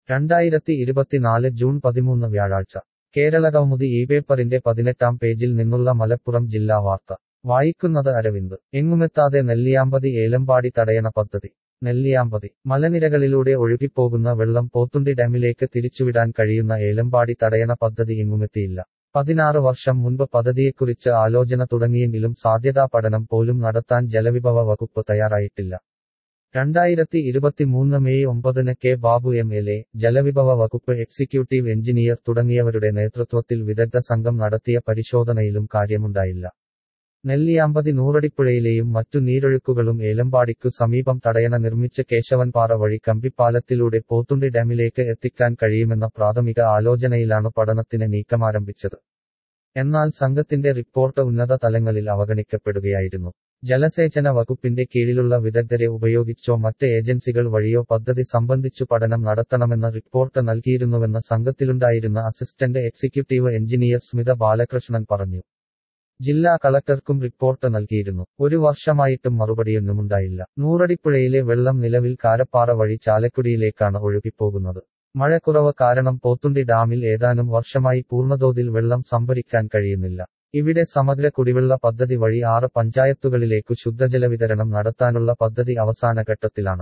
രണ്ടായിരത്തി ഇരുപത്തിനാല് ജൂൺ പതിമൂന്ന് വ്യാഴാഴ്ച കേരളകൗമുദി ഈ പേപ്പറിന്റെ പതിനെട്ടാം പേജിൽ നിന്നുള്ള മലപ്പുറം ജില്ലാ വാർത്ത വായിക്കുന്നത് അരവിന്ദ് എങ്ങുമെത്താതെ നെല്ലിയാമ്പതി ഏലമ്പാടി തടയണ പദ്ധതി നെല്ലിയാമ്പതി മലനിരകളിലൂടെ ഒഴുകിപ്പോകുന്ന വെള്ളം പോത്തുണ്ടി ഡാമിലേക്ക് തിരിച്ചുവിടാൻ കഴിയുന്ന ഏലമ്പാടി തടയണ പദ്ധതി എങ്ങുമെത്തിയില്ല പതിനാറ് വർഷം മുൻപ് പദ്ധതിയെക്കുറിച്ച് ആലോചന തുടങ്ങിയെങ്കിലും സാധ്യതാ പഠനം പോലും നടത്താൻ ജലവിഭവ വകുപ്പ് തയ്യാറായിട്ടില്ല രണ്ടായിരത്തി ഇരുപത്തിമൂന്ന് മെയ് ഒമ്പതിന് K Babu M L A ജലവിഭവ വകുപ്പ് എക്സിക്യൂട്ടീവ് എഞ്ചിനീയർ തുടങ്ങിയവരുടെ നേതൃത്വത്തിൽ വിദഗ്ധ സംഘം നടത്തിയ പരിശോധനയിലും കാര്യമുണ്ടായില്ല നെല്ലിയാമ്പതി നൂറടിപ്പുഴയിലെയും മറ്റു നീരൊഴുക്കുകളും ഏലമ്പാടിക്കു സമീപം തടയണ നിർമ്മിച്ച് കേശവൻപാറ വഴി കമ്പിപ്പാലത്തിലൂടെ പോത്തുണ്ടി ഡാമിലേക്ക് എത്തിക്കാൻ കഴിയുമെന്ന പ്രാഥമിക ആലോചനയിലാണ് പഠനത്തിന് നീക്കമാരംഭിച്ചത് എന്നാൽ സംഘത്തിന്റെ റിപ്പോർട്ട് ഉന്നത തലങ്ങളിൽ അവഗണിക്കപ്പെടുകയായിരുന്നു ജലസേചന വകുപ്പിന്റെ കീഴിലുള്ള വിദഗ്ധരെ ഉപയോഗിച്ചോ മറ്റ് ഏജൻസികൾ വഴിയോ പദ്ധതി സംബന്ധിച്ചു പഠനം നടത്തണമെന്ന റിപ്പോർട്ട് നൽകിയിരുന്നുവെന്ന് സംഘത്തിലുണ്ടായിരുന്ന assistant executive engineer Smitha Balakrishnan പറഞ്ഞു ജില്ലാ കളക്ടർക്കും റിപ്പോർട്ട് നൽകിയിരുന്നു ഒരു വർഷമായിട്ടും മറുപടിയൊന്നുമുണ്ടായില്ല നൂറടിപ്പുഴയിലെ വെള്ളം നിലവിൽ കാരപ്പാറ വഴി ചാലക്കുടിയിലേക്കാണ് ഒഴുകിപ്പോകുന്നത് മഴക്കുറവ് കാരണം പോത്തുണ്ടി ഡാമിൽ ഏതാനും വർഷമായി പൂർണ്ണതോതിൽ വെള്ളം സംഭരിക്കാൻ കഴിയുന്നില്ല ഇവിടെ സമഗ്ര കുടിവെള്ള പദ്ധതി വഴി ആറ് പഞ്ചായത്തുകളിലേക്കു ശുദ്ധജല വിതരണം നടത്താനുള്ള പദ്ധതി അവസാന ഘട്ടത്തിലാണ്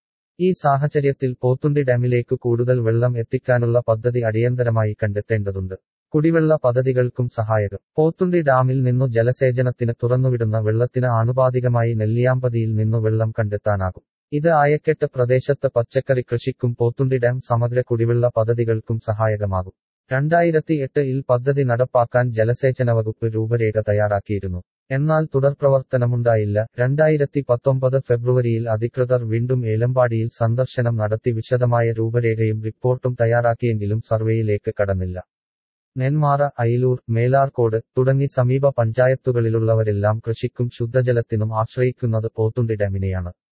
ഈ സാഹചര്യത്തിൽ പോത്തുണ്ടി ഡാമിലേക്ക് കൂടുതൽ വെള്ളം എത്തിക്കാനുള്ള പദ്ധതി അടിയന്തരമായി കണ്ടെത്തേണ്ടതുണ്ട് കുടിവെള്ള പദ്ധതികൾക്കും സഹായകം പോത്തുണ്ടി ഡാമിൽ നിന്നു ജലസേചനത്തിന് തുറന്നുവിടുന്ന വെള്ളത്തിന് ആനുപാതികമായി നെല്ലിയാമ്പതിയിൽ നിന്നു വെള്ളം കണ്ടെത്താനാകും ഇത് ആയക്കെട്ട് പ്രദേശത്ത് പച്ചക്കറി കൃഷിക്കും പോത്തുണ്ടി ഡാം സമഗ്ര കുടിവെള്ള പദ്ധതികൾക്കും സഹായകമാകും രണ്ടായിരത്തി എട്ടിൽ പദ്ധതി നടപ്പാക്കാൻ ജലസേചന വകുപ്പ് രൂപരേഖ തയ്യാറാക്കിയിരുന്നു എന്നാൽ തുടർപ്രവർത്തനമുണ്ടായില്ല രണ്ടായിരത്തി പത്തൊമ്പത് ഫെബ്രുവരിയിൽ അധികൃതർ വീണ്ടും ഏലമ്പാടിയിൽ സന്ദർശനം നടത്തി വിശദമായ രൂപരേഖയും റിപ്പോർട്ടും തയ്യാറാക്കിയെങ്കിലും സർവേയിലേക്ക് കടന്നില്ല നെന്മാറ അയിലൂർ മേലാർക്കോട് തുടങ്ങി സമീപ പഞ്ചായത്തുകളിലുള്ളവരെല്ലാം കൃഷിക്കും ശുദ്ധജലത്തിനും ആശ്രയിക്കുന്നത് പോത്തുണ്ടി ഡാമിനെയാണ്